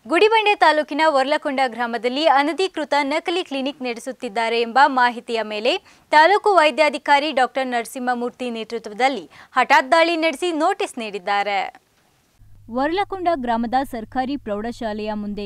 ಗುಡಿಬಂಡೆ ತಾಲೂಕಿನ ವರ್ಲಕೊಂಡ ಗ್ರಾಮದಲ್ಲಿ ಅನಧಿಕೃತ ನಕಲಿ ಕ್ಲಿನಿಕ್ ನಡೆಸುತ್ತಿದ್ದಾರೆ ಎಂಬ ಮಾಹಿತಿಯ ಮೇಲೆ ತಾಲೂಕು ವೈದ್ಯಾಧಿಕಾರಿ ಡಾಕ್ಟರ್ ನರಸಿಂಹಮೂರ್ತಿ ನೇತೃತ್ವದಲ್ಲಿ ಹಠಾತ್ ದಾಳಿ ನಡೆಸಿ ನೋಟಿಸ್ ನೀಡಿದ್ದಾರೆ ವರ್ಲಕೊಂಡ ಗ್ರಾಮದ ಸರ್ಕಾರಿ ಪ್ರೌಢಶಾಲೆಯ ಮುಂದೆ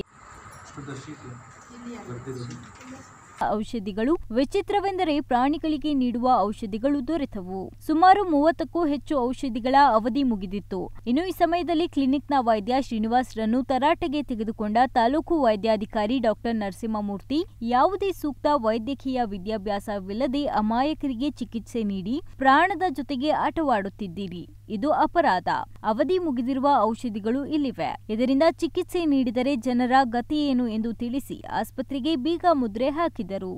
ಔಷಧಿಗಳು ವಿಚಿತ್ರವೆಂದರೆ ಪ್ರಾಣಿಗಳಿಗೆ ನೀಡುವ ಔಷಧಿಗಳು ದೊರೆತವು ಸುಮಾರು ಮೂವತ್ತಕ್ಕೂ ಹೆಚ್ಚು ಔಷಧಿಗಳ ಅವಧಿ ಮುಗಿದಿತ್ತು ಇನ್ನು ಈ ಸಮಯದಲ್ಲಿ ಕ್ಲಿನಿಕ್ನ ವೈದ್ಯ ಶ್ರೀನಿವಾಸ್ರನ್ನು ತರಾಟೆಗೆ ತೆಗೆದುಕೊಂಡ ತಾಲೂಕು ವೈದ್ಯಾಧಿಕಾರಿ ಡಾಕ್ಟರ್ ನರಸಿಂಹಮೂರ್ತಿ ಯಾವುದೇ ಸೂಕ್ತ ವೈದ್ಯಕೀಯ ವಿದ್ಯಾಭ್ಯಾಸವಿಲ್ಲದೆ ಅಮಾಯಕರಿಗೆ ಚಿಕಿತ್ಸೆ ನೀಡಿ ಪ್ರಾಣದ ಜೊತೆಗೆ ಆಟವಾಡುತ್ತಿದ್ದೀರಿ ಇದು ಅಪರಾಧ ಅವಧಿ ಮುಗಿದಿರುವ ಔಷಧಿಗಳು ಇಲ್ಲಿವೆ ಇದರಿಂದ ಚಿಕಿತ್ಸೆ ನೀಡಿದರೆ ಜನರ ಗತಿ ಏನು ಎಂದು ತಿಳಿಸಿ ಆಸ್ಪತ್ರೆಗೆ ಬೀಗ ಮುದ್ರೆ ಹಾಕಿದರು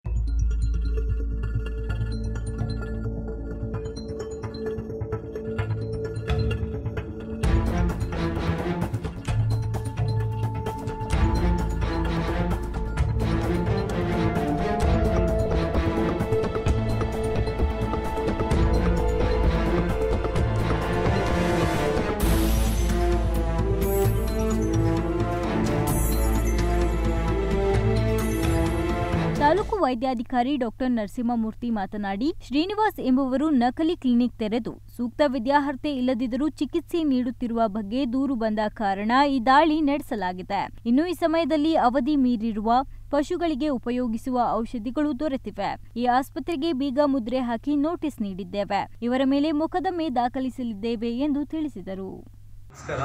ತಾಲೂಕು ವೈದ್ಯಾಧಿಕಾರಿ ಡಾಕ್ಟರ್ ನರಸಿಂಹಮೂರ್ತಿ ಮಾತನಾಡಿ ಶ್ರೀನಿವಾಸ್ ಎಂಬುವರು ನಕಲಿ ಕ್ಲಿನಿಕ್ ತೆರೆದು ಸೂಕ್ತ ವಿದ್ಯಾರ್ಹತೆ ಇಲ್ಲದಿದ್ದರೂ ಚಿಕಿತ್ಸೆ ನೀಡುತ್ತಿರುವ ಬಗ್ಗೆ ದೂರು ಬಂದ ಕಾರಣ ಈ ದಾಳಿ ನಡೆಸಲಾಗಿದೆ ಇನ್ನು ಈ ಸಮಯದಲ್ಲಿ ಅವಧಿ ಮೀರಿರುವ ಪಶುಗಳಿಗೆ ಉಪಯೋಗಿಸುವ ಔಷಧಿಗಳು ದೊರೆತಿವೆ ಈ ಆಸ್ಪತ್ರೆಗೆ ಬೀಗ ಮುದ್ರೆ ಹಾಕಿ ನೋಟಿಸ್ ನೀಡಿದ್ದೇವೆ ಇವರ ಮೇಲೆ ಮೊಕದ್ದಮೆ ದಾಖಲಿಸಲಿದ್ದೇವೆ ಎಂದು ತಿಳಿಸಿದರು ನಮಸ್ಕಾರ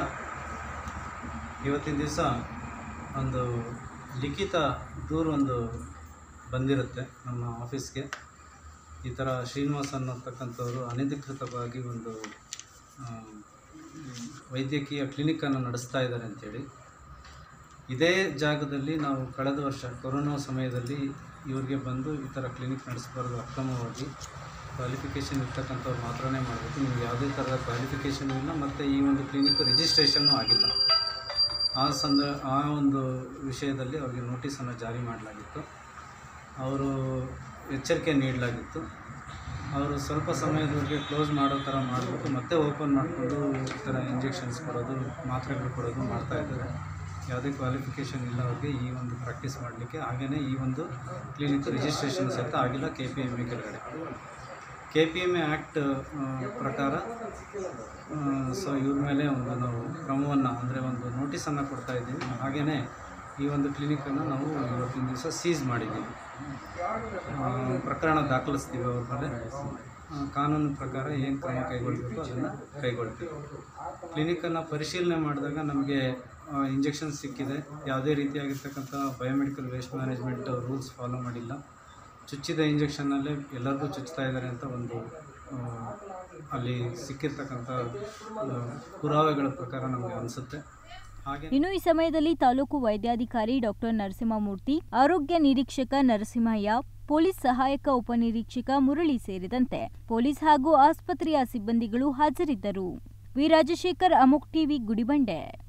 ಇವತ್ತಿನ ದಿವಸ ಒಂದು ಲಿಖಿತ ದೂರು ಒಂದು ಬಂದಿರುತ್ತೆ ನಮ್ಮ ಆಫೀಸ್ಗೆ ಈ ಥರ ಶ್ರೀನಿವಾಸ್ ಅನ್ನತಕ್ಕಂಥವ್ರು ಅನಧಿಕೃತವಾಗಿ ಒಂದು ಆ, ವೈದ್ಯಕೀಯ ಕ್ಲಿನಿಕ್ಕನ್ನು ನಡೆಸ್ತಾ ಇದ್ದಾರೆ ಅಂಥೇಳಿ ಇದೇ ಜಾಗದಲ್ಲಿ ನಾವು ಕಳೆದ ವರ್ಷ ಕೊರೋನಾ ಸಮಯದಲ್ಲಿ ಇವ್ರಿಗೆ ಬಂದು ಈ ಥರ ಕ್ಲಿನಿಕ್ ನಡೆಸಬಾರ್ದು ಅಕ್ರಮವಾಗಿ ಕ್ವಾಲಿಫಿಕೇಷನ್ ಇರ್ತಕ್ಕಂಥವ್ರು ಮಾತ್ರನೇ ಮಾಡಬೇಕು ನಿಮ್ಗೆ ಯಾವುದೇ ಥರದ ಕ್ವಾಲಿಫಿಕೇಷನ್ ಇಲ್ಲ ಮತ್ತು ಈ ಒಂದು ಕ್ಲಿನಿಕ್ ರಿಜಿಸ್ಟ್ರೇಷನ್ನು ಆಗಿಲ್ಲ ಆ ಸಂದ ಆ ಒಂದು ವಿಷಯದಲ್ಲಿ ಅವರಿಗೆ ನೋಟಿಸನ್ನು ಜಾರಿ ಮಾಡಲಾಗಿತ್ತು ಅವರು ಎಚ್ಚರಿಕೆ ನೀಡಲಾಗಿತ್ತು ಅವರು ಸ್ವಲ್ಪ ಸಮಯದವರೆಗೆ ಕ್ಲೋಸ್ ಮಾಡೋ ಥರ ಮಾಡಿಬಿಟ್ಟು ಮತ್ತೆ ಓಪನ್ ಮಾಡಿಕೊಂಡು ಈ ಥರ ಇಂಜೆಕ್ಷನ್ಸ್ ಕೊಡೋದು ಮಾತ್ರೆಗಳು ಕೊಡೋದು ಮಾಡ್ತಾ ಇದ್ದಾರೆ ಯಾವುದೇ ಕ್ವಾಲಿಫಿಕೇಷನ್ ಇಲ್ಲ ಅವ್ರಿಗೆ ಈ ಒಂದು ಪ್ರಾಕ್ಟೀಸ್ ಮಾಡಲಿಕ್ಕೆ ಹಾಗೆಯೇ ಈ ಒಂದು ಕ್ಲಿನಿಕ್ ರಿಜಿಸ್ಟ್ರೇಷನ್ ಸಹಿತ ಆಗಿಲ್ಲ ಕೆ ಪಿ ಎಮ್ ಎ ಕೆಳಗಡೆ K P M A act ಪ್ರಕಾರ ಸೊ ಇವ್ರ ಮೇಲೆ ಒಂದು ನಾವು ಕ್ರಮವನ್ನು ಅಂದರೆ ಒಂದು ನೋಟಿಸನ್ನು ಕೊಡ್ತಾ ಇದ್ದೀವಿ ಹಾಗೆಯೇ ಈ ಒಂದು ಕ್ಲಿನಿಕನ್ನು ನಾವು ಇವತ್ತಿನ ದಿವಸ ಸೀಸ್ ಮಾಡಿದ್ದೀವಿ ಆ, ಪ್ರಕರಣ ದಾಖಲಿಸ್ತೀವಿ ಅವ್ರ ಮೇಲೆ ಆ, ಕಾನೂನು ಪ್ರಕಾರ ಏನು ಕ್ರಮ ಕೈಗೊಳ್ಳಬೇಕು ಅದನ್ನು ಕೈಗೊಳ್ತೀವಿ ಕ್ಲಿನಿಕನ್ನು ಪರಿಶೀಲನೆ ಮಾಡಿದಾಗ ನಮಗೆ ಇಂಜೆಕ್ಷನ್ ಸಿಕ್ಕಿದೆ ಯಾವುದೇ ರೀತಿಯಾಗಿರ್ತಕ್ಕಂಥ biomedical waste management rules follow ಮಾಡಿಲ್ಲ ಚುಚ್ಚಿದ ಇಂಜೆಕ್ಷನ್ನಲ್ಲೇ ಎಲ್ಲರಿಗೂ ಚುಚ್ತಾ ಇದ್ದಾರೆ ಅಂತ ಒಂದು ಆ, ಅಲ್ಲಿ ಸಿಕ್ಕಿರ್ತಕ್ಕಂಥ ಆ, ಪುರಾವೆಗಳ ಪ್ರಕಾರ ನಮಗೆ ಅನಿಸುತ್ತೆ ಹಾಗೆ ಇನ್ನು ಈ ಸಮಯದಲ್ಲಿ ತಾಲೂಕು ವೈದ್ಯಾಧಿಕಾರಿ ಡಾಕ್ಟರ್ ನರಸಿಂಹಮೂರ್ತಿ ಆರೋಗ್ಯ ನಿರೀಕ್ಷಕ ನರಸಿಂಹಯ್ಯ ಪೊಲೀಸ್ ಸಹಾಯಕ ಉಪನಿರೀಕ್ಷಕ ಮುರಳಿ ಸೇರಿದಂತೆ ಪೊಲೀಸ್ ಹಾಗೂ ಆಸ್ಪತ್ರೆಯ ಸಿಬ್ಬಂದಿಗಳು ಹಾಜರಿದ್ದರು ವಿ ರಾಜಶೇಖರ್ ಅಮುಕ್ ಟಿವಿ ಗುಡಿಬಂಡೆ